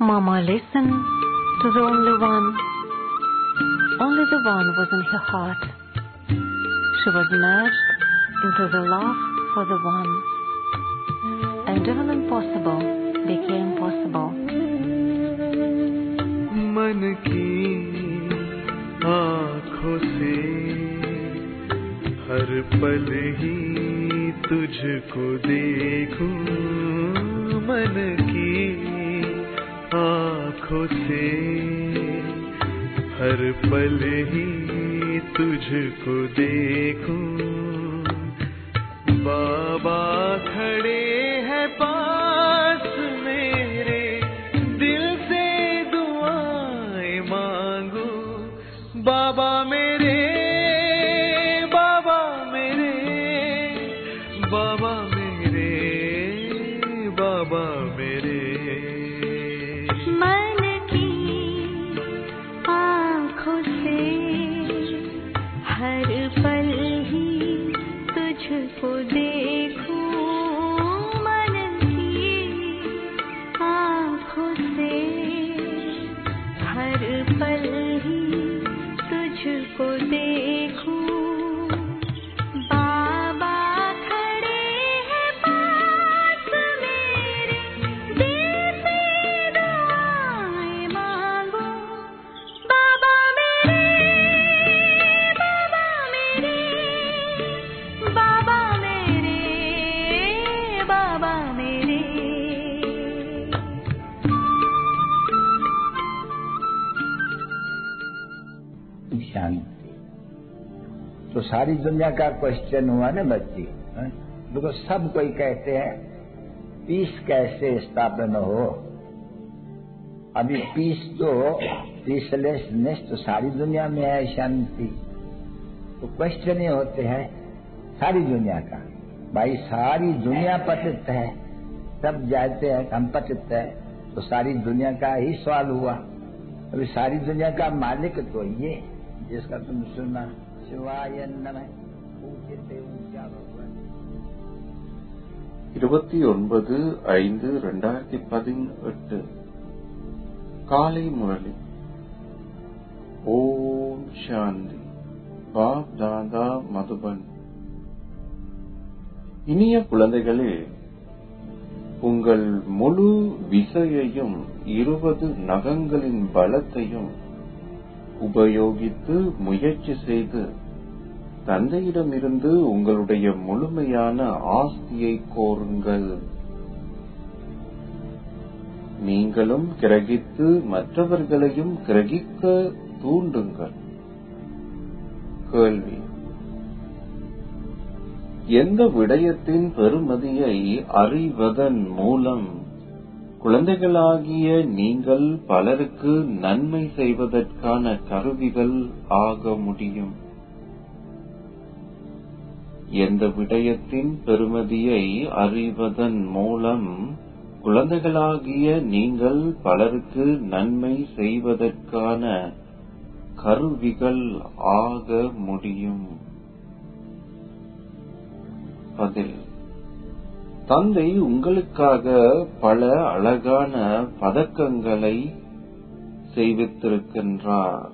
Mama listened to the only one. Only the one was in her heart. She was merged into the love for the one. And even impossible became possible. मन की आँखों से हर पल ही तुझको देखूं मन की आँखों से हर पल ही तुझको देखूं बाबा खड़े हैं पास मेरे दिल से दुआएं मांगू बाबा मेरे बाबा मेरे बाबा मेरे बाबा मेरे मन की आँखों से हर पल ही तुझको देखूं मन की आँखों से हर पल ही तुझको देखूं बाबा खड़े हैं पास मेरे दिल से दुआएं मांगो बाबा मेरे बाबा मेरे बाबा मेरे बाबा मेरे शांति तो सारी दुनिया का क्वेश्चन हुआ ना बच्ची हाँ? देखो सब कोई कहते हैं पीस कैसे स्थापन हो अभी पीस तो पीसलेसनेस तो सारी दुनिया में है शांति तो क्वेश्चन ये होते हैं सारी दुनिया का भाई सारी दुनिया पतित है सब जाते हैं हम पतित है तो सारी दुनिया का ही सवाल हुआ अभी सारी दुनिया का मालिक तो ये जिसका तुम सुना शिवाय नमः पूज्यते ऊंचा भगवान இருபத்தி ஒன்பது ஐந்து ரெண்டாயிரத்தி பதினெட்டு காலை முரளி ஓம் சாந்தி பாப் தாதா மதுபன் இனிய குழந்தைகளே உங்கள் முழு விசையையும் இருபது நகங்களின் பலத்தையும் உபயோகித்து முயற்சி செய்து தந்தையிடமிருந்து உங்களுடைய முழுமையான ஆஸ்தியை கோருங்கள் நீங்களும் கிரகித்து மற்றவர்களையும் கிரகிக்க தூண்டுங்கள் கேள்வி எந்த விடயத்தின் பெருமதியை அறிவதன் மூலம் குழந்தைகளாகிய நீங்கள் பலருக்கு நன்மை செய்வதற்கான கருவிகள் ஆக முடியும் எந்த விடயத்தின் பெருமதியை அறிவதன் மூலம் குழந்தைகளாகிய நீங்கள் பலருக்கு நன்மை செய்வதற்கான கருவிகள் ஆக முடியும் பதில் தந்தை உங்களுக்காக பல அழகான பதக்கங்களை செய்வித்திருக்கின்றார்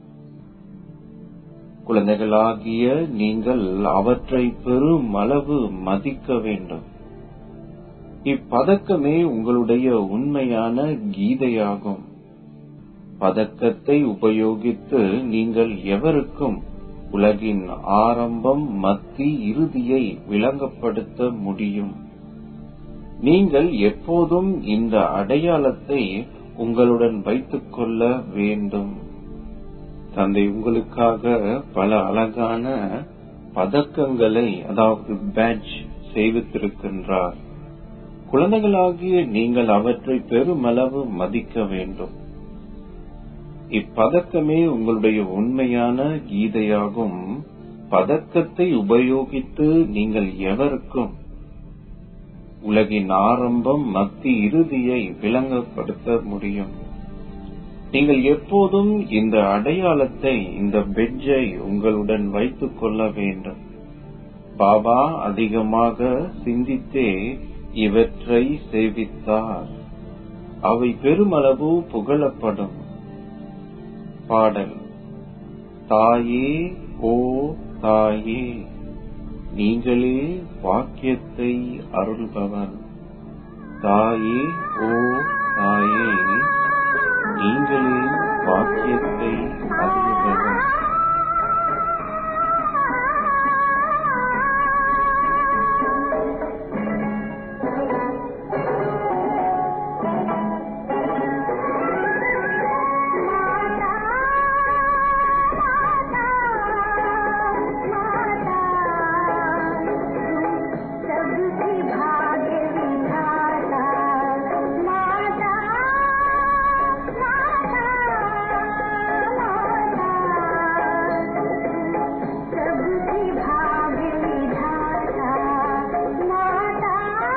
குழந்தைகளாகிய நீங்கள் அவற்றை பெரும் அளவு மதிக்க வேண்டும் இப்பதக்கமே உங்களுடைய உண்மையான கீதையாகும் பதக்கத்தை உபயோகித்து நீங்கள் எவருக்கும் உலகின் ஆரம்பம் மத்தி இறுதியை விளங்கப்படுத்த முடியும் நீங்கள் எப்போதும் இந்த அடையாளத்தை உங்களுடன் வைத்துக் கொள்ள வேண்டும் தந்தை உங்களுக்காக பல அழகான பதக்கங்களை அதாவது பேட்ச் செய்வித்திருக்கின்றார் குழந்தைகளாகிய நீங்கள் அவற்றை பெருமளவு மதிக்க வேண்டும் இப்பதக்கமே உங்களுடைய உண்மையான கீதையாகும் பதக்கத்தை உபயோகித்து நீங்கள் எவருக்கும் உலகின் ஆரம்பம் மத்தி இறுதியை விளங்கப்படுத்த முடியும் நீங்கள் எப்போதும் இந்த அடையாளத்தை இந்த பெட்ஜை உங்களுடன் வைத்துக் கொள்ள வேண்டும் பாபா அதிகமாக சிந்தித்தே இவற்றை சேவித்தார் அவை பெருமளவு புகழப்படும் பாடல் தாயே ஓ தாயே நீங்களே வாக்கியத்தை அருள்பவர் தாயே ஓ தாயே நீங்களே வாக்கியத்தை அருள்பவர் सबकी भाग्य विधाता माता माता माता सबकी भाग्य विधाता माता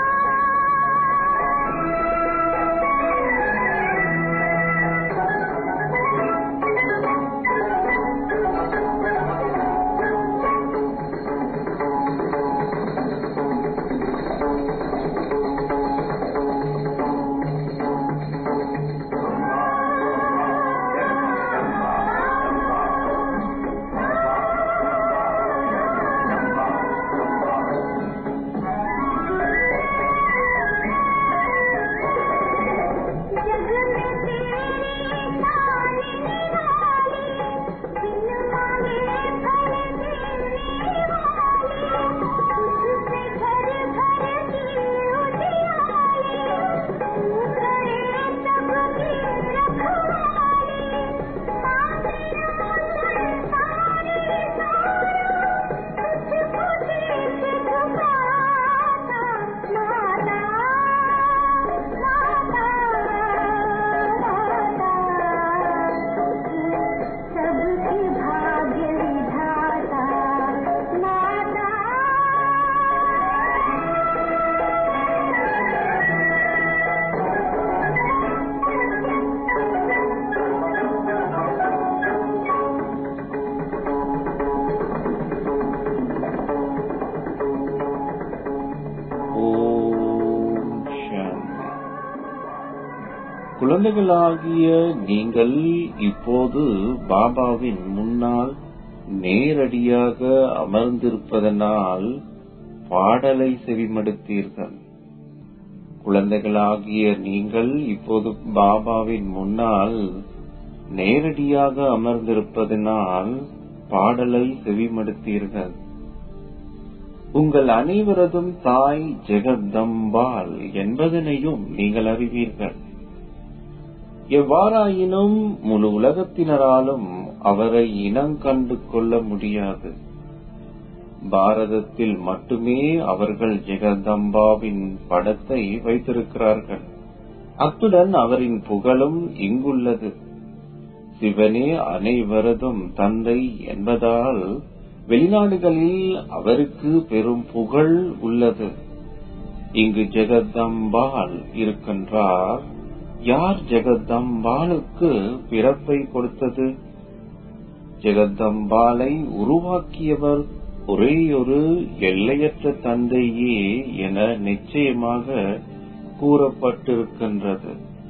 जग में तेरी ताली निराली बिन मांगे फल देने वाली तुझसे घर घर की उजियाली तू करे सबकी रखवाली मांगे सारी तुझको देश झुकाता माता माता माता सबकी भाग्य विधाता माता ஓம் சாந்தி குழந்தைகளாகிய நீங்கள் இப்போது பாபாவின் முன்னால் நேரடியாக அமர்ந்திருப்பதனால் பாடலை செவிமடுத்தீர்கள் குழந்தைகளாகிய நீங்கள் இப்போது பாபாவின் முன்னால் நேரடியாக அமர்ந்திருப்பதனால் பாடலை செவிமடுத்தீர்கள் உங்கள் அனைவரதும் தாய் ஜெகதம்பாள் என்பதனையும் நீங்கள் அறிவீர்கள் எவ்வாறாயினும் முழு உலகத்தினராலும் அவரை இனங்கண்டு கொள்ள முடியாது பாரதத்தில் மட்டுமே அவர்கள் ஜெகதம்பாவின் படத்தை வைத்திருக்கிறார்கள் அத்துடன் அவரின் புகழும் இங்குள்ளது சிவனே அனைவரதும் தந்தை என்பதால் வெளிநாடுகளில் அவருக்கு பெரும் புகழ் உள்ளது இங்கு ஜெகதம்பாள் இருக்கின்றார் யார் ஜெகதம்பாளுக்கு பிறப்பை கொடுத்தது ஜெகதம்பாளை உருவாக்கியவர் ஒரேயொரு எல்லையற்ற தந்தையே என நிச்சயமாக கூறப்பட்டிருக்கின்றது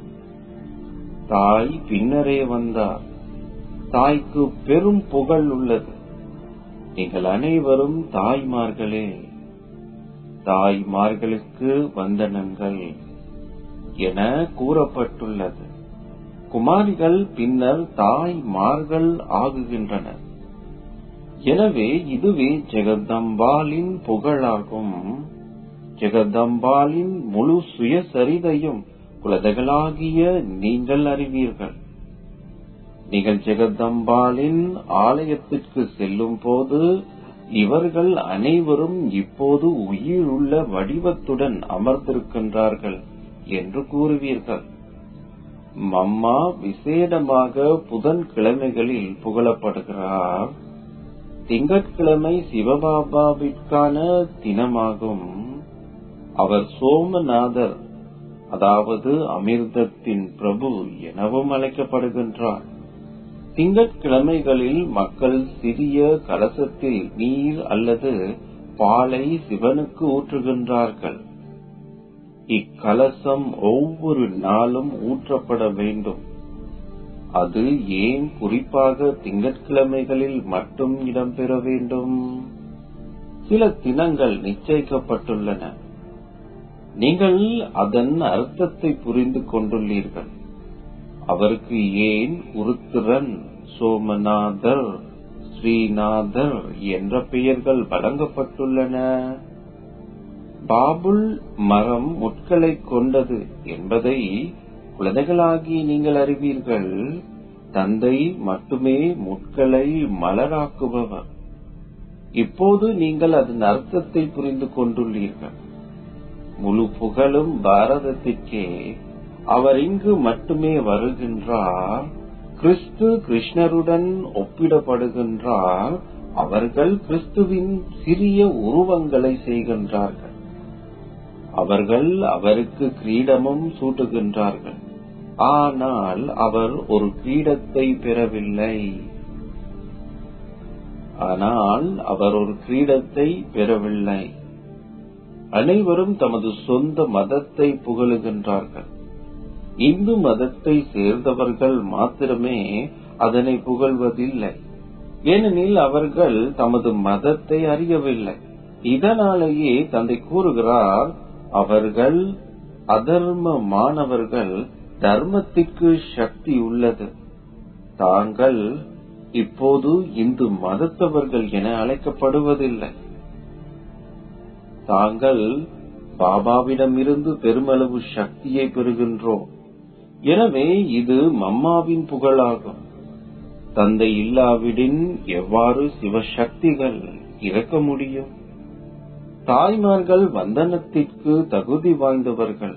தாய் பின்னரே வந்தார் தாய்க்கு பெரும் புகழ் உள்ளது நீங்கள் அனைவரும் தாய்மார்களே தாய்மார்களுக்கு வந்தனங்கள் என கூறப்பட்டுள்ளது குமாரிகள் பின்னர் தாய்மார்கள் ஆகுகின்றனர் எனவே இதுவே ஜெகதம்பாலின் புகழாகும் ஜெகதம்பாலின் முழு சுயசரிதையும் குழந்தைகளாகிய நீங்கள் அறிவீர்கள் நீங்கள் ஜெகதம்பாலின் ஆலயத்திற்கு செல்லும் போது இவர்கள் அனைவரும் இப்போது உயிருள்ள வடிவத்துடன் அமர்ந்திருக்கின்றார்கள் என்று கூறுவீர்கள் மம்மா விசேடமாக புதன்கிழமைகளில் புகழப்படுகிறார் திங்கட்கிழமை சிவபாபாவிற்கான தினமாகும் அவர் சோமநாதர் அதாவது அமிர்தத்தின் பிரபு எனவும் அழைக்கப்படுகின்றார் திங்கட்கிழமைகளில் மக்கள் சிறிய கலசத்தில் நீர் அல்லது பாலை சிவனுக்கு ஊற்றுகின்றார்கள் இக்கலசம் ஒவ்வொரு நாளும் ஊற்றப்பட வேண்டும் அது ஏன் குறிப்பாக திங்கட்கிழமைகளில் மட்டும் இடம்பெற வேண்டும் சில தினங்கள் நிச்சயிக்கப்பட்டுள்ளன நீங்கள் அதன் அர்த்தத்தை புரிந்து கொண்டுள்ளீர்கள் அவருக்கு ஏன் உருத்திரன் சோமநாதர் ஸ்ரீநாதர் என்ற பெயர்கள் வழங்கப்பட்டுள்ளன பாபுல் மரம் முட்களை கொண்டது என்பதை குழந்தைகளாகி நீங்கள் அறிவீர்கள் தந்தை மட்டுமே முட்களை மலராக்குபவர் இப்போது நீங்கள் அதன் அர்த்தத்தை புரிந்து கொண்டுள்ளீர்கள் முழு புகழும் பாரதத்திற்கே அவர் இங்கு மட்டுமே வருகின்றார் கிறிஸ்து கிருஷ்ணருடன் ஒப்பிடப்படுகின்றார் அவர்கள் கிறிஸ்துவின் சிறிய உருவங்களை செய்கின்றார்கள் அவர்கள் அவருக்கு கிரீடமும் சூட்டுகின்றார்கள் ஆனால் அவர் ஒரு கிரீடத்தை பெறவில்லை ஆனால் அவர் ஒரு கிரீடத்தை பெறவில்லை அனைவரும் தமது சொந்த மதத்தை புகழுகின்றார்கள் இந்து மதத்தை சேர்ந்தவர்கள் மாத்திரமே அதனை புகழ்வதில்லை ஏனெனில் அவர்கள் தமது மதத்தை அறியவில்லை இதனாலேயே தந்தை கூறுகிறார் அவர்கள் அதர்மமானவர்கள் தர்மத்திற்கு சக்தி உள்ளது தாங்கள் இப்போது இந்து மதத்தவர்கள் என அழைக்கப்படுவதில்லை தாங்கள் பாபாவிடமிருந்து பெருமளவு சக்தியை பெறுகின்றோம் எனவே இது மம்மாவின் புகழாகும் தந்தை இல்லாவிடின் எவ்வாறு சிவசக்திகள் இறக்க முடியும் தாய்மார்கள் வந்தனத்திற்கு தகுதி வாய்ந்தவர்கள்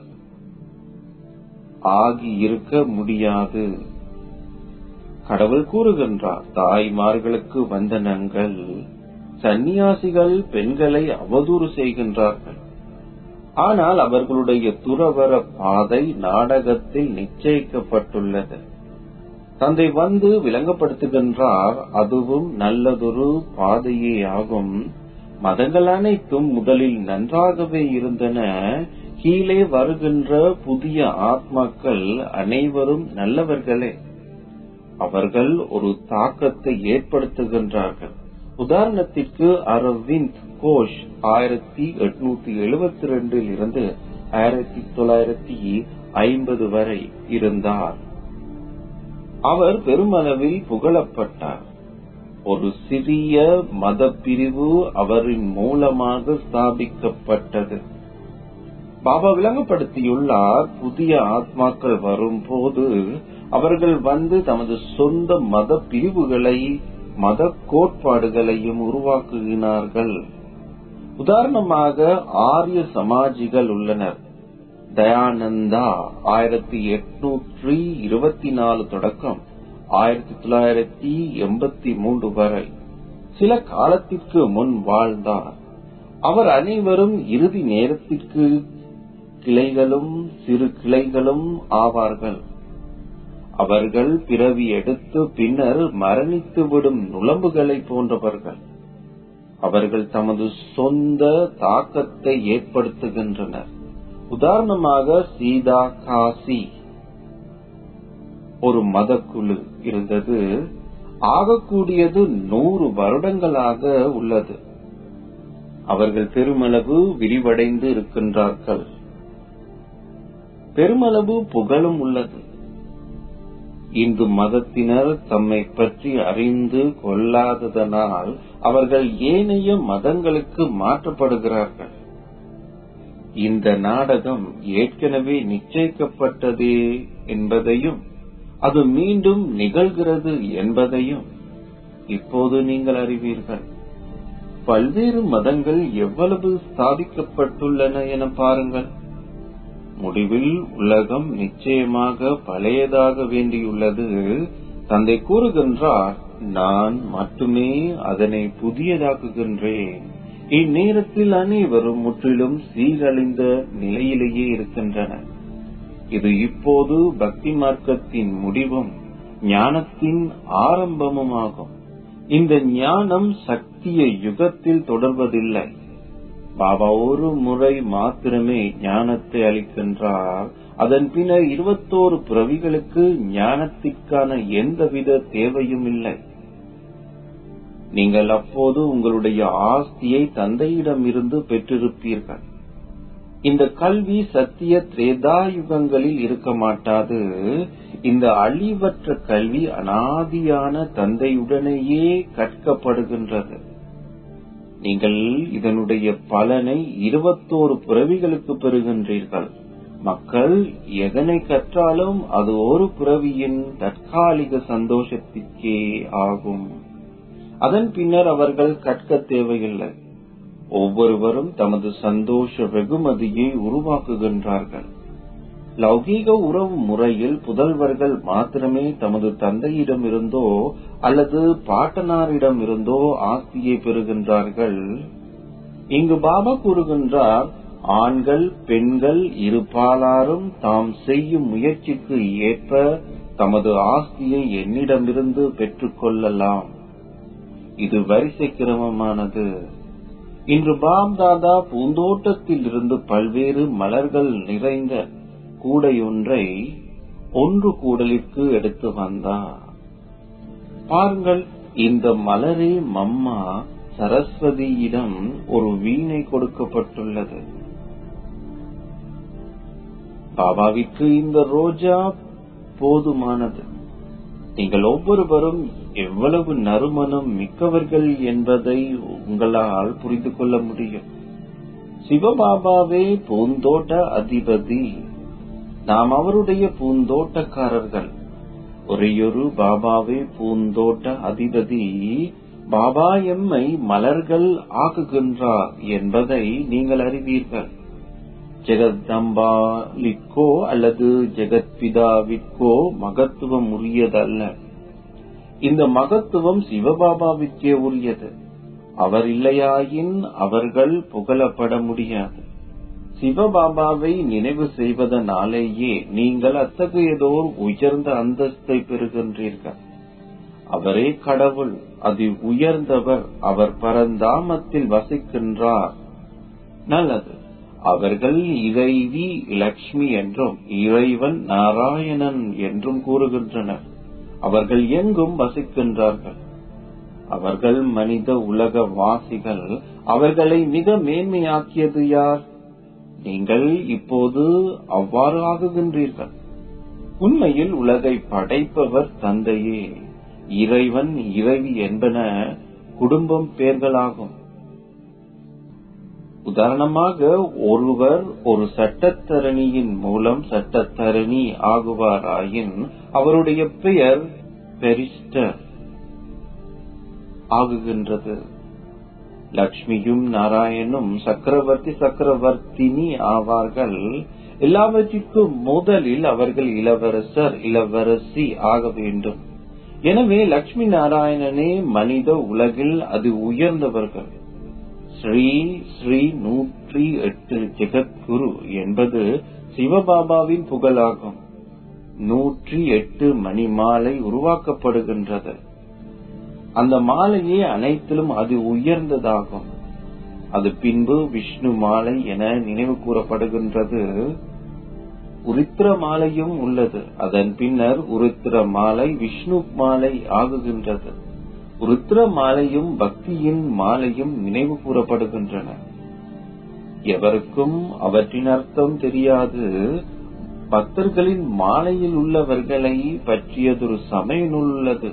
ஆகி இருக்க முடியாது கடவுள் கூறுகின்றார் தாய்மார்களுக்கு வந்தனங்கள் சந்நியாசிகள் பெண்களை அவதூறு செய்கின்றார்கள் ஆனால் அவர்களுடைய துறவர பாதை நாடகத்தில் நிச்சயிக்கப்பட்டுள்ளது தந்தை வந்து விளங்கப்படுத்துகின்றார் அதுவும் நல்லதொரு பாதையே ஆகும் மதங்கள் அனைத்தும் முதலில் நன்றாகவே இருந்தன கீழே வருகின்ற புதிய ஆத்மாக்கள் அனைவரும் நல்லவர்களே அவர்கள் ஒரு தாக்கத்தை ஏற்படுத்துகின்றார்கள் உதாரணத்திற்கு அரவிந்த் கோஷ் ஆயிரத்தி எட்நூத்தி எழுபத்தி ரெண்டில் இருந்து ஆயிரத்தி தொள்ளாயிரத்தி ஐம்பது வரை இருந்தார் அவர் பெருமளவில் புகழப்பட்டார் ஒரு சிறிய மத பிரிவு அவரின் மூலமாக ஸ்தாபிக்கப்பட்டது பாபா விளங்கப்படுத்தியுள்ளார் புதிய ஆத்மாக்கள் வரும்போது அவர்கள் வந்து தமது சொந்த மத பிரிவுகளை மத கோட்பாடுகளையும் உருவாக்குகிறார்கள் உதாரணமாக ஆரிய சமாஜிகள் உள்ளனர் தயானந்தா ஆயிரத்தி எட்நூற்றி இருபத்தி நாலு தொடக்கம் ஆயிரத்தி தொள்ளாயிரத்தி எண்பத்தி மூன்று வரை சில காலத்திற்கு முன் வாழ்ந்தார் அவர் அனைவரும் இறுதி நேரத்திற்கு கிளைகளும் சிறு கிளைகளும் ஆவார்கள் அவர்கள் பிறவி எடுத்து பின்னர் மரணித்துவிடும் நுளம்புகளை போன்றவர்கள் அவர்கள் தமது சொந்த தாக்கத்தை ஏற்படுத்துகின்றனர் உதாரணமாக சீதா காசி ஒரு மதக்குழு இருந்தது ஆகக்கூடியது நூறு வருடங்களாக உள்ளது அவர்கள் பெருமளவு விரிவடைந்து இருக்கின்றார்கள் பெருமளவு புகழும் உள்ளது இந்து மதத்தினர் தம்மை பற்றி அறிந்து கொள்ளாததனால் அவர்கள் ஏனைய மதங்களுக்கு மாற்றப்படுகிறார்கள் இந்த நாடகம் ஏற்கனவே நிச்சயிக்கப்பட்டதே என்பதையும் அது மீண்டும் நிகழ்கிறது என்பதையும் இப்போது நீங்கள் அறிவீர்கள் பல்வேறு மதங்கள் எவ்வளவு ஸ்தாபிக்கப்பட்டுள்ளன என பாருங்கள் முடிவில் உலகம் நிச்சயமாக பழையதாக வேண்டியுள்ளது தந்தை கூறுகின்றார் நான் மட்டுமே அதனை புதியதாக்குகின்றேன் இந்நேரத்தில் அனைவரும் முற்றிலும் சீரழிந்த நிலையிலேயே இருக்கின்றனர் இது இப்போது பக்தி மார்க்கத்தின் முடிவும் ஞானத்தின் ஆரம்பமும் ஆகும் இந்த ஞானம் சக்திய யுகத்தில் தொடர்வதில்லை பாபா ஒரு முறை மாத்திரமே ஞானத்தை அளிக்கின்றார் அதன் பின்னர் இருபத்தோரு பிறவிகளுக்கு ஞானத்திற்கான எந்தவித தேவையும் இல்லை நீங்கள் அப்போது உங்களுடைய ஆஸ்தியை தந்தையிடமிருந்து பெற்றிருப்பீர்கள் இந்த கல்வி சத்திய திரேதா யுகங்களில் இருக்க மாட்டாது இந்த அழிவற்ற கல்வி அனாதியான தந்தையுடனேயே கற்கப்படுகின்றது நீங்கள் இதனுடைய பலனை இருபத்தோரு பிறவிகளுக்கு பெறுகின்றீர்கள் மக்கள் எதனை கற்றாலும் அது ஒரு பிறவியின் தற்காலிக சந்தோஷத்திற்கே ஆகும் அதன் பின்னர் அவர்கள் கற்க தேவையில்லை ஒவ்வொருவரும் தமது சந்தோஷ வெகுமதியை உருவாக்குகின்றார்கள் லௌகீக உறவு முறையில் புதல்வர்கள் மாத்திரமே தமது தந்தையிடமிருந்தோ அல்லது பாட்டனாரிடம் இருந்தோ ஆஸ்தியை பெறுகின்றார்கள் இங்கு பாபா கூறுகின்றார் ஆண்கள் பெண்கள் இருபாலாரும் தாம் செய்யும் முயற்சிக்கு ஏற்ப தமது ஆஸ்தியை என்னிடமிருந்து பெற்றுக் கொள்ளலாம் இது வரிசை கிரமமானது இன்று பாப் தாதா பூந்தோட்டத்தில் இருந்து பல்வேறு மலர்கள் நிறைந்த கூடையொன்றை ஒன்று கூடலிற்கு எடுத்து வந்தார் பாருங்கள் இந்த மலரே மம்மா சரஸ்வதியிடம் ஒரு வீணை கொடுக்கப்பட்டுள்ளது பாபாவிற்கு இந்த ரோஜா போதுமானது நீங்கள் ஒவ்வொருவரும் எவ்வளவு நறுமணம் மிக்கவர்கள் என்பதை உங்களால் புரிந்து கொள்ள முடியும் சிவபாபாவே பூந்தோட்ட அதிபதி நாம் அவருடைய பூந்தோட்டக்காரர்கள் ஒரேயொரு பாபாவே பூந்தோட்ட அதிபதி பாபா எம்மை மலர்கள் ஆக்குகின்றார் என்பதை நீங்கள் அறிவீர்கள் ஜெகதம்பாலிக்கோ அல்லது ஜெகத்பிதாவிற்கோ மகத்துவம் உரியதல்ல இந்த மகத்துவம் சிவபாபாவிற்கே உரியது அவர் இல்லையாயின் அவர்கள் புகழப்பட முடியாது சிவபாபாவை நினைவு செய்வதனாலேயே நீங்கள் அத்தகையதோர் உயர்ந்த அந்தஸ்தை பெறுகின்றீர்கள் அவரே கடவுள் அது உயர்ந்தவர் அவர் பரந்தாமத்தில் வசிக்கின்றார் நல்லது அவர்கள் இறைவி லக்ஷ்மி என்றும் இறைவன் நாராயணன் என்றும் கூறுகின்றனர் அவர்கள் எங்கும் வசிக்கின்றார்கள் அவர்கள் மனித உலக வாசிகள் அவர்களை மிக மேன்மையாக்கியது யார் நீங்கள் இப்போது அவ்வாறு ஆகுகின்றீர்கள் உண்மையில் உலகை படைப்பவர் தந்தையே இறைவன் இறைவி என்பன குடும்பம் பெயர்களாகும் உதாரணமாக ஒருவர் ஒரு சட்டத்தரணியின் மூலம் சட்டத்தரணி ஆகுவாராயின் அவருடைய பெயர் பெரிஸ்டர் ஆகுகின்றது லக்ஷ்மியும் நாராயணும் சக்கரவர்த்தி சக்கரவர்த்தினி ஆவார்கள் எல்லாவற்றிற்கும் முதலில் அவர்கள் இளவரசர் இளவரசி ஆக வேண்டும் எனவே லக்ஷ்மி நாராயணனே மனித உலகில் அது உயர்ந்தவர்கள் ஸ்ரீ ஸ்ரீ நூற்றி எட்டு ஜெகத்குரு என்பது சிவபாபாவின் புகழாகும் நூற்றி எட்டு மணி மாலை உருவாக்கப்படுகின்றது அந்த மாலையே அனைத்திலும் அது உயர்ந்ததாகும் அது பின்பு விஷ்ணு மாலை என நினைவு கூறப்படுகின்றது உருத்திர மாலையும் உள்ளது அதன் பின்னர் உருத்திர மாலை விஷ்ணு மாலை ஆகுகின்றது ருத்ர மாலையும் பக்தியின் மாலையும் நினைவு கூறப்படுகின்றன எவருக்கும் அவற்றின் அர்த்தம் தெரியாது பக்தர்களின் மாலையில் உள்ளவர்களை பற்றியதொரு சமய நூல் உள்ளது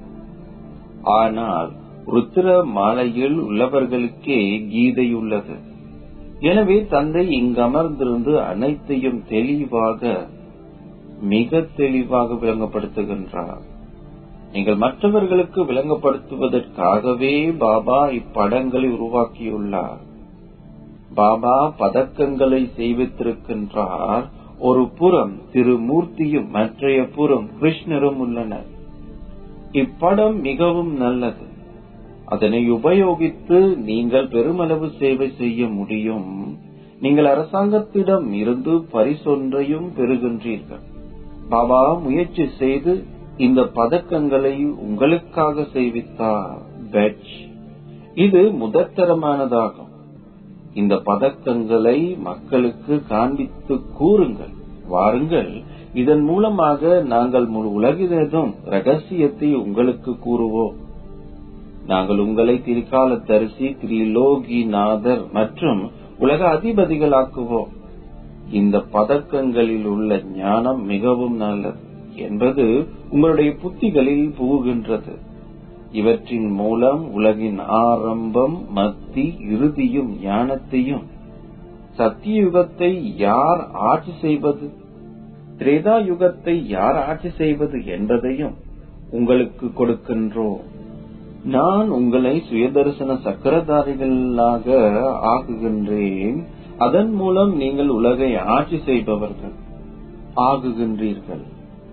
ஆனால் ருத்திர மாலையில் உள்ளவர்களுக்கே கீதை உள்ளது எனவே தந்தை இங்கமர்ந்திருந்து அனைத்தையும் தெளிவாக மிக தெளிவாக விளங்கப்படுத்துகின்றார் நீங்கள் மற்றவர்களுக்கு விளங்கப்படுத்துவதற்காகவே பாபா இப்படங்களை உருவாக்கியுள்ளார் பாபா பதக்கங்களை செய்வித்திருக்கின்றார் ஒரு புறம் திருமூர்த்தியும் மற்றைய புறம் கிருஷ்ணரும் உள்ளனர் இப்படம் மிகவும் நல்லது அதனை உபயோகித்து நீங்கள் பெருமளவு சேவை செய்ய முடியும் நீங்கள் அரசாங்கத்திடம் இருந்து பரிசொன்றையும் பெறுகின்றீர்கள் பாபா முயற்சி செய்து இந்த பதக்கங்களை உங்களுக்காக செய்வித்தார் பேட்ச் இது முதற்தரமானதாகும் இந்த பதக்கங்களை மக்களுக்கு காண்பித்து கூறுங்கள் வாருங்கள் இதன் மூலமாக நாங்கள் முழு உலகினதும் ரகசியத்தை உங்களுக்கு கூறுவோம் நாங்கள் உங்களை திரிகால தரிசி திரிலோகிநாதர் மற்றும் உலக அதிபதிகளாக்குவோம் இந்த பதக்கங்களில் உள்ள ஞானம் மிகவும் நல்லது என்பது உங்களுடைய புத்திகளில் புகுகின்றது இவற்றின் மூலம் உலகின் ஆரம்பம் மத்தி இறுதியும் ஞானத்தையும் சத்தியுகத்தை யார் ஆட்சி செய்வது திரேதா யுகத்தை யார் ஆட்சி செய்வது என்பதையும் உங்களுக்கு கொடுக்கின்றோம் நான் உங்களை சுயதரிசன சக்கரதாரிகளாக ஆக்குகின்றேன் அதன் மூலம் நீங்கள் உலகை ஆட்சி செய்பவர்கள் ஆகுகின்றீர்கள்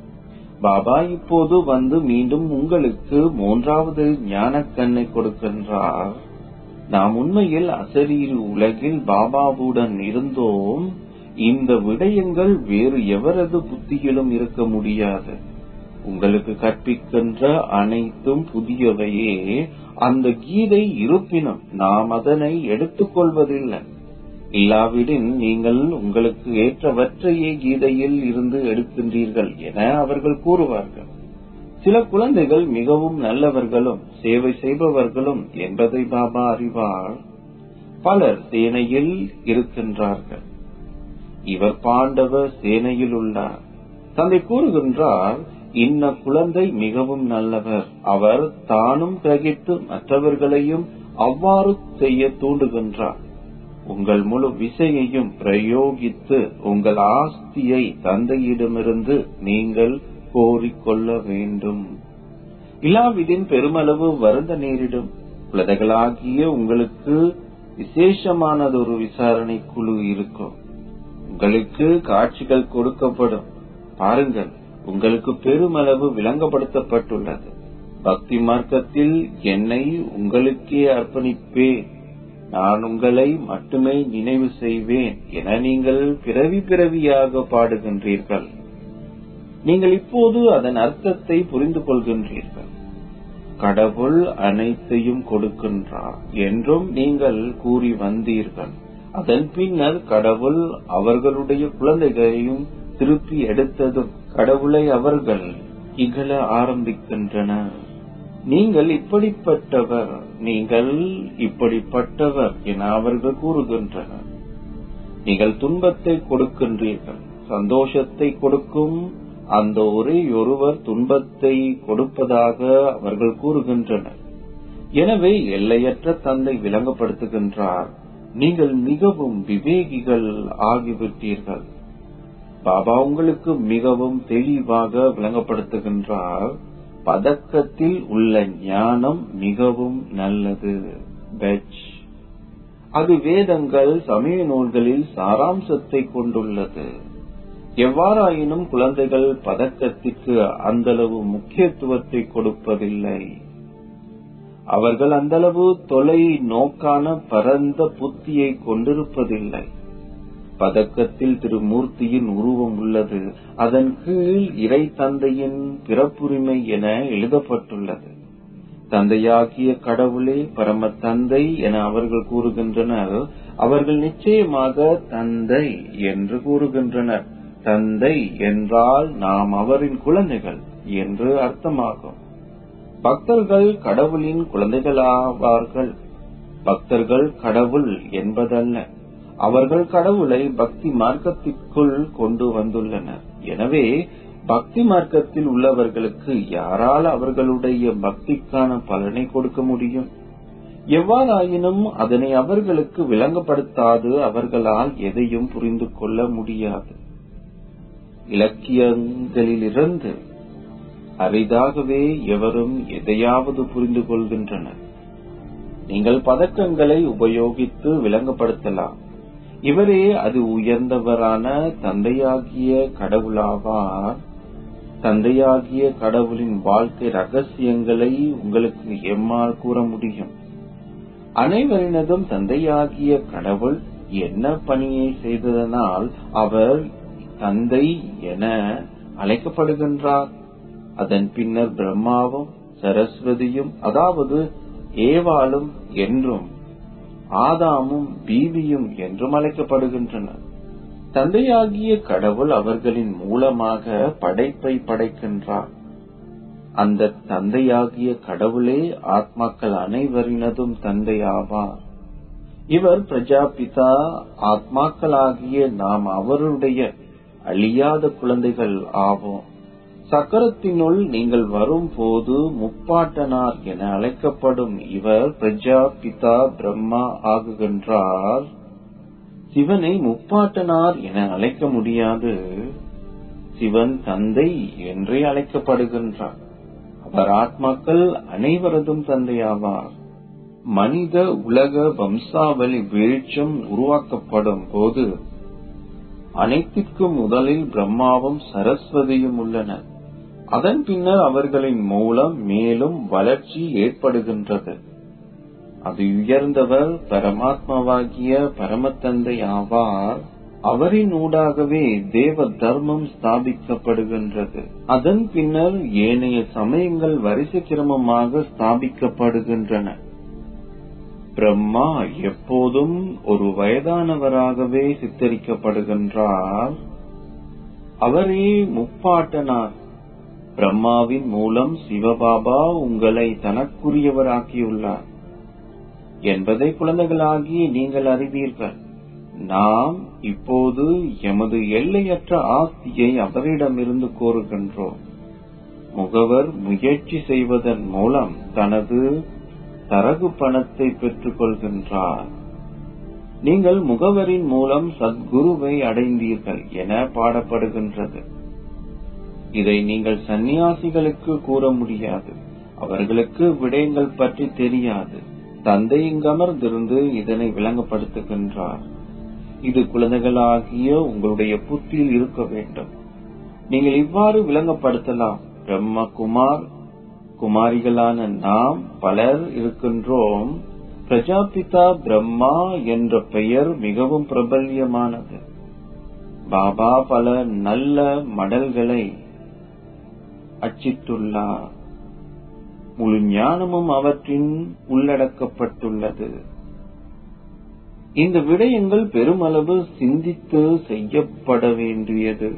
பாபா இப்போது வந்து மீண்டும் உங்களுக்கு மூன்றாவது ஞான கண்ணை கொடுக்கின்றார் நாம் உண்மையில் அசரீர் உலகில் பாபாவுடன் இருந்தோம் இந்த விடயங்கள் வேறு எவரது புத்தியிலும் இருக்க முடியாது உங்களுக்கு கற்பிக்கின்ற அனைத்தும் புதியவையே அந்த கீதை இருப்பினும் நாம் அதனை எடுத்துக்கொள்வதில்லை இல்லாவிடின் நீங்கள் உங்களுக்கு ஏற்றவற்றையே கீதையில் இருந்து எடுக்கின்றீர்கள் என அவர்கள் கூறுவார்கள் சில குழந்தைகள் மிகவும் நல்லவர்களும் சேவை செய்பவர்களும் என்பதை பாபா அறிவார் பலர் சேனையில் இருக்கின்றார்கள் இவர் பாண்டவ சேனையில் உள்ளார் தந்தை கூறுகின்றார் இன்ன குழந்தை மிகவும் நல்லவர் அவர் தானும் கிரகித்து மற்றவர்களையும் அவ்வாறு செய்ய தூண்டுகின்றார் உங்கள் முழு விசையையும் பிரயோகித்து உங்கள் ஆஸ்தியை தந்தையிடமிருந்து நீங்கள் கோரிக்கொள்ள வேண்டும் இல்லாவிடின் பெருமளவு வருந்த நேரிடும் குழந்தைகளாகிய உங்களுக்கு விசேஷமானதொரு விசாரணை குழு இருக்கும் உங்களுக்கு காட்சிகள் கொடுக்கப்படும் பாருங்கள் உங்களுக்கு பெருமளவு விளங்கப்படுத்தப்பட்டுள்ளது பக்தி மார்க்கத்தில் என்னை உங்களுக்கே அர்ப்பணிப்பேன் நான் உங்களை மட்டுமே நினைவு செய்வேன் என நீங்கள் பிறவி பிறவியாக பாடுகின்றீர்கள் நீங்கள் இப்போது அதன் அர்த்தத்தை புரிந்து கொள்கின்றீர்கள் கடவுள் அனைத்தையும் கொடுக்கின்றார் என்றும் நீங்கள் கூறி வந்தீர்கள் அதன் பின்னர் கடவுள் அவர்களுடைய குழந்தைகளையும் திருப்பி எடுத்ததும் கடவுளை அவர்கள் இகழ ஆரம்பிக்கின்றனர் நீங்கள் இப்படிப்பட்டவர் நீங்கள் இப்படிப்பட்டவர் என அவர்கள் கூறுகின்றனர் நீங்கள் துன்பத்தை கொடுக்கின்றீர்கள் சந்தோஷத்தை கொடுக்கும் அந்த ஒரே ஒருவர் துன்பத்தை கொடுப்பதாக அவர்கள் கூறுகின்றனர் எனவே எல்லையற்ற தந்தை விளங்கப்படுத்துகின்றார் நீங்கள் மிகவும் விவேகிகள் ஆகிவிட்டீர்கள் பாபா உங்களுக்கு மிகவும் தெளிவாக விளங்கப்படுத்துகின்றார் பதக்கத்தில் உள்ள ஞானம் மிகவும் நல்லது பெச் அது வேதங்கள் சமய நூல்களில் சாராம்சத்தை கொண்டுள்ளது எவ்வாறாயினும் குழந்தைகள் பதக்கத்திற்கு அந்தளவு முக்கியத்துவத்தை கொடுப்பதில்லை அவர்கள் அந்தளவு தொலை நோக்கான பரந்த புத்தியை கொண்டிருப்பதில்லை பதக்கத்தில் திருமூர்த்தியின் உருவம் உள்ளது அதன் கீழ் இறை தந்தையின் பிறப்புரிமை என எழுதப்பட்டுள்ளது தந்தையாகிய கடவுளே பரம தந்தை என அவர்கள் கூறுகின்றனர் அவர்கள் நிச்சயமாக தந்தை என்று கூறுகின்றனர் தந்தை என்றால் நாம் அவரின் குழந்தைகள் என்று அர்த்தமாகும் பக்தர்கள் கடவுளின் குழந்தைகளாவார்கள் பக்தர்கள் கடவுள் என்பதல்ல அவர்கள் கடவுளை பக்தி மார்க்கத்திற்குள் கொண்டு வந்துள்ளனர் எனவே பக்தி மார்க்கத்தில் உள்ளவர்களுக்கு யாரால் அவர்களுடைய பக்திக்கான பலனை கொடுக்க முடியும் எவ்வாறாயினும் அதனை அவர்களுக்கு விளங்கப்படுத்தாது அவர்களால் எதையும் புரிந்து கொள்ள முடியாது இலக்கியங்களிலிருந்து அரிதாகவே எவரும் எதையாவது புரிந்து கொள்கின்றனர் நீங்கள் பதக்கங்களை உபயோகித்து விளங்கப்படுத்தலாம் இவரே அது உயர்ந்தவரான தந்தையாகிய கடவுளாவார் தந்தையாகிய கடவுளின் வாழ்க்கை ரகசியங்களை உங்களுக்கு எம்மால் கூற முடியும் அனைவரினதும் தந்தையாகிய கடவுள் என்ன பணியை செய்ததனால் அவர் தந்தை என அழைக்கப்படுகின்றார் அதன் பின்னர் பிரம்மாவும் சரஸ்வதியும் அதாவது ஏவாளும் என்றும் ஆதாமும் பீவியும் என்றும் அழைக்கப்படுகின்றனர் தந்தையாகிய கடவுள் அவர்களின் மூலமாக படைப்பை படைக்கின்றார் அந்த தந்தையாகிய கடவுளே ஆத்மாக்கள் அனைவரினதும் தந்தையாவார் இவர் பிரஜாபிதா ஆத்மாக்களாகிய நாம் அவருடைய அழியாத குழந்தைகள் ஆவோம் சக்கரத்தினுள் நீங்கள் வரும்போது முப்பாட்டனார் என அழைக்கப்படும் இவர் பிரஜாபிதா பிரம்மா ஆகுகின்றார் சிவனை முப்பாட்டனார் என அழைக்க முடியாது சிவன் தந்தை என்றே அழைக்கப்படுகின்றார் அவர் ஆத்மாக்கள் அனைவரதும் தந்தையாவார் மனித உலக வம்சாவளி வீழ்ச்சம் உருவாக்கப்படும் போது அனைத்திற்கும் முதலில் பிரம்மாவும் சரஸ்வதியும் உள்ளனர் அதன் பின்னர் அவர்களின் மூலம் மேலும் வளர்ச்சி ஏற்படுகின்றது அது உயர்ந்தவர் பரமாத்மாவாகிய பரமத்தந்தை ஆவார் அவரின் ஊடாகவே தேவ தர்மம் ஸ்தாபிக்கப்படுகின்றது அதன் பின்னர் ஏனைய சமயங்கள் வரிசை கிரமமாக ஸ்தாபிக்கப்படுகின்றன பிரம்மா எப்போதும் ஒரு வயதானவராகவே சித்தரிக்கப்படுகின்றார் அவரே முப்பாட்டனார் பிரம்மாவின் மூலம் சிவபாபா உங்களை தனக்குரியவராக்கியுள்ளார் என்பதை குழந்தைகளாகி நீங்கள் அறிவீர்கள் நாம் இப்போது எமது எல்லையற்ற ஆஸ்தியை அவரிடமிருந்து கோருகின்றோம் முகவர் முயற்சி செய்வதன் மூலம் தனது தரகு பணத்தை பெற்றுக் கொள்கின்றார் நீங்கள் முகவரின் மூலம் சத்குருவை அடைந்தீர்கள் என பாடப்படுகின்றது இதை நீங்கள் சந்நியாசிகளுக்கு கூற முடியாது அவர்களுக்கு விடயங்கள் பற்றி தெரியாது தந்தை இங்கமர்ந்திருந்து இதனை விளங்கப்படுத்துகின்றார் இது குழந்தைகளாகிய உங்களுடைய புத்தியில் இருக்க வேண்டும் நீங்கள் இவ்வாறு விளங்கப்படுத்தலாம் பிரம்மகுமார் குமாரிகளான நாம் பலர் இருக்கின்றோம் பிரஜாபிதா பிரம்மா என்ற பெயர் மிகவும் பிரபல்யமானது பாபா பல நல்ல மடல்களை அச்சிட்டுள்ளார் முழு ஞானமும் அவற்றின் உள்ளடக்கப்பட்டுள்ளது இந்த விடயங்கள் பெருமளவு சிந்தித்து செய்யப்பட வேண்டியது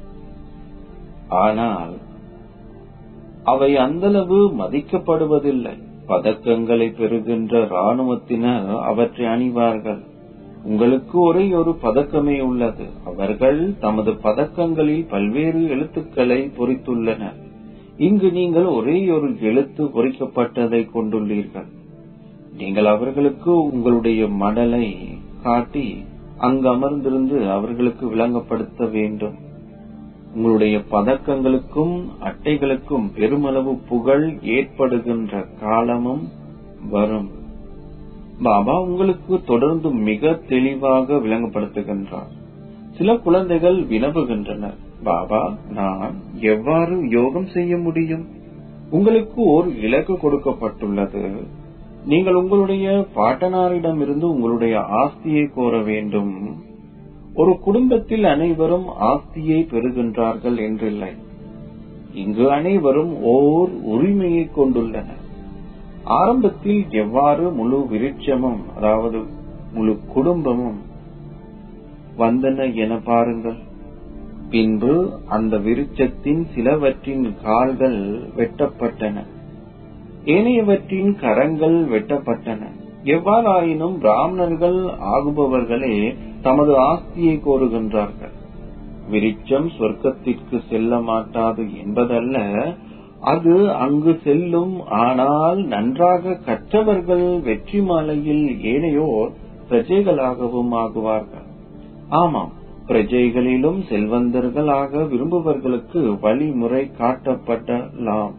ஆனால் அவை அந்தளவு மதிக்கப்படுவதில்லை பதக்கங்களை பெறுகின்ற ராணுவத்தினர் அவற்றை அணிவார்கள் உங்களுக்கு ஒரே ஒரு பதக்கமே உள்ளது அவர்கள் தமது பதக்கங்களில் பல்வேறு எழுத்துக்களை பொறித்துள்ளனர் இங்கு நீங்கள் ஒரே ஒரு எழுத்து பொறிக்கப்பட்டதை கொண்டுள்ளீர்கள் நீங்கள் அவர்களுக்கு உங்களுடைய மடலை காட்டி அங்கு அமர்ந்திருந்து அவர்களுக்கு விளங்கப்படுத்த வேண்டும் உங்களுடைய பதக்கங்களுக்கும் அட்டைகளுக்கும் பெருமளவு புகழ் ஏற்படுகின்ற காலமும் வரும் பாபா உங்களுக்கு தொடர்ந்து மிக தெளிவாக விளங்கப்படுத்துகின்றார் சில குழந்தைகள் வினவுகின்றனர் பாபா நான் எவ்வாறு யோகம் செய்ய முடியும் உங்களுக்கு ஒரு இலக்கு கொடுக்கப்பட்டுள்ளது நீங்கள் உங்களுடைய பாட்டனாரிடமிருந்து உங்களுடைய ஆஸ்தியை கோர வேண்டும் ஒரு குடும்பத்தில் அனைவரும் ஆஸ்தியை பெறுகின்றார்கள் என்றில்லை இங்கு அனைவரும் ஓர் உரிமையை கொண்டுள்ளனர் ஆரம்பத்தில் எவ்வாறு முழு விருட்சமும் அதாவது முழு குடும்பமும் வந்தன என பாருங்கள் பின்பு அந்த விருட்சத்தின் சிலவற்றின் கால்கள் வெட்டப்பட்டன ஏனையவற்றின் கரங்கள் வெட்டப்பட்டன எவ்வாறாயினும் பிராமணர்கள் ஆகுபவர்களே தமது ஆஸ்தியை கோருகின்றார்கள் விருட்சம் சொர்க்கத்திற்கு செல்ல மாட்டாது என்பதல்ல அது அங்கு செல்லும் ஆனால் நன்றாக கற்றவர்கள் வெற்றி மாலையில் ஏனையோர் பிரஜைகளாகவும் ஆகுவார்கள் ஆமாம் பிரஜைகளிலும் செல்வந்தர்களாக விரும்புவர்களுக்கு வழிமுறை காட்டப்படலாம்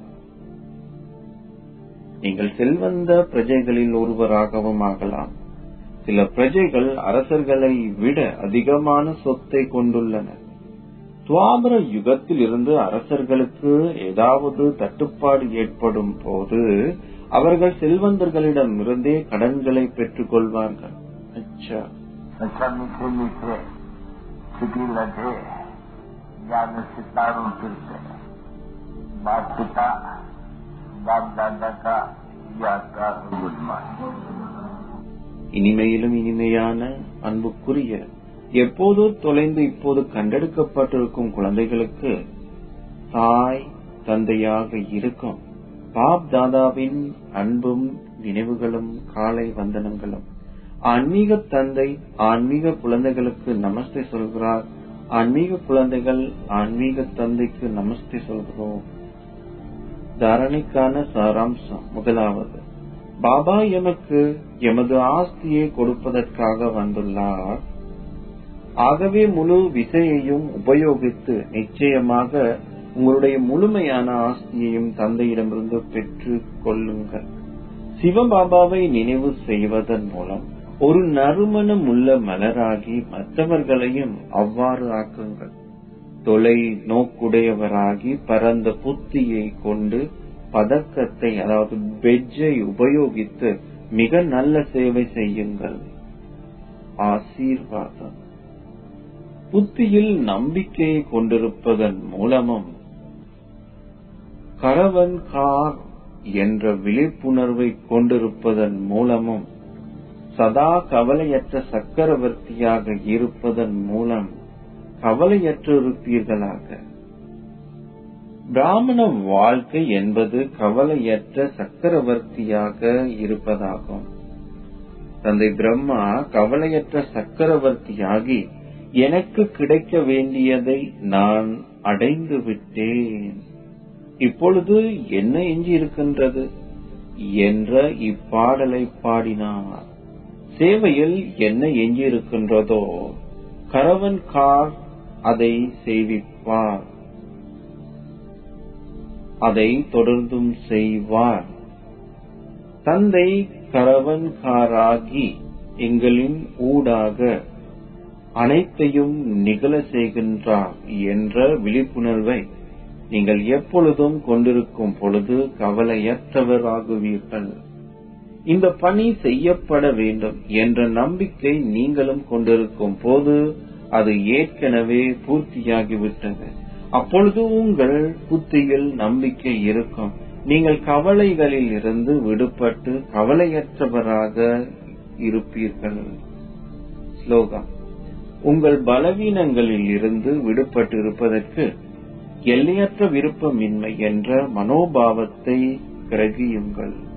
நீங்கள் செல்வந்த பிரஜைகளில் ஒருவராகவும் ஆகலாம் சில பிரஜைகள் அரசர்களை விட அதிகமான சொத்தை கொண்டுள்ளனர் துவாபர யுகத்தில் இருந்து அரசர்களுக்கு ஏதாவது தட்டுப்பாடு ஏற்படும் போது அவர்கள் செல்வந்தர்களிடம் இருந்தே கடன்களை பெற்றுக் கொள்வார்கள் அச்சா अच्छा मीठे मीठे सिटी लगे ज्ञान सितारों फिरते बाप पिता बाप दादा का याद का गुड मॉर्निंग இனிமையிலும் இனிமையான அன்புக்குரிய எப்போதோ தொலைந்து இப்போது கண்டெடுக்கப்பட்டிருக்கும் குழந்தைகளுக்கு தாய் தந்தையாக இருக்கும் பாப் தாதாவின் அன்பும் நினைவுகளும் காலை வந்தனங்களும் ஆன்மீக தந்தை ஆன்மீக குழந்தைகளுக்கு நமஸ்தே சொல்கிறார் ஆன்மீக குழந்தைகள் ஆன்மீக தந்தைக்கு நமஸ்தே சொல்கிறோம் தாரணைக்கான சாராம்சம் முதலாவது பாபா எமக்கு எமது ஆஸ்தியை கொடுப்பதற்காக வந்துள்ளார் ஆகவே முழு விசையையும் உபயோகித்து நிச்சயமாக உங்களுடைய முழுமையான ஆஸ்தியையும் தந்தையிடமிருந்து பெற்றுக் கொள்ளுங்கள் சிவபாபாவை நினைவு செய்வதன் மூலம் ஒரு நறுமணம் உள்ள மலராகி மற்றவர்களையும் அவ்வாறு ஆக்குங்கள் தொலை நோக்குடையவராகி பரந்த புத்தியை கொண்டு பதக்கத்தை அதாவது பெஜ்ஜை உபயோகித்து மிக நல்ல சேவை செய்யுங்கள் ஆசீர்வாதம் புத்தியில் நம்பிக்கையை கொண்டிருப்பதன் மூலமும் கரவன் கார் என்ற விழிப்புணர்வை கொண்டிருப்பதன் மூலமும் சதா கவலையற்ற சக்கரவர்த்தியாக இருப்பதன் மூலம் கவலையற்றிருப்பீர்களாக பிராமண வாழ்க்கை என்பது கவலையற்ற சக்கரவர்த்தியாக இருப்பதாகும் தந்தை பிரம்மா கவலையற்ற சக்கரவர்த்தியாகி எனக்கு கிடைக்க வேண்டியதை நான் அடைந்து விட்டேன் இப்பொழுது என்ன எஞ்சி இருக்கின்றது என்ற இப்பாடலை பாடினார் சேவையில் என்ன எஞ்சி இருக்கின்றதோ கரவன் கார் அதை செய்விப்பார் அதை தொடர்ந்தும் செய்வார் தந்தை கரவன்காராகி எங்களின் ஊடாக அனைத்தையும் நிகழ செய்கின்றார் என்ற விழிப்புணர்வை நீங்கள் எப்பொழுதும் கொண்டிருக்கும் பொழுது கவலையற்றவராகுவீர்கள் இந்த பணி செய்யப்பட வேண்டும் என்ற நம்பிக்கை நீங்களும் கொண்டிருக்கும் போது அது ஏற்கனவே பூர்த்தியாகிவிட்டது அப்பொழுது உங்கள் புத்தியில் நம்பிக்கை இருக்கும் நீங்கள் கவலைகளில் இருந்து விடுபட்டு கவலையற்றவராக இருப்பீர்கள் ஸ்லோகம் உங்கள் பலவீனங்களில் இருந்து விடுபட்டு இருப்பதற்கு எல்லையற்ற விருப்பமின்மை என்ற மனோபாவத்தை கிரகியுங்கள்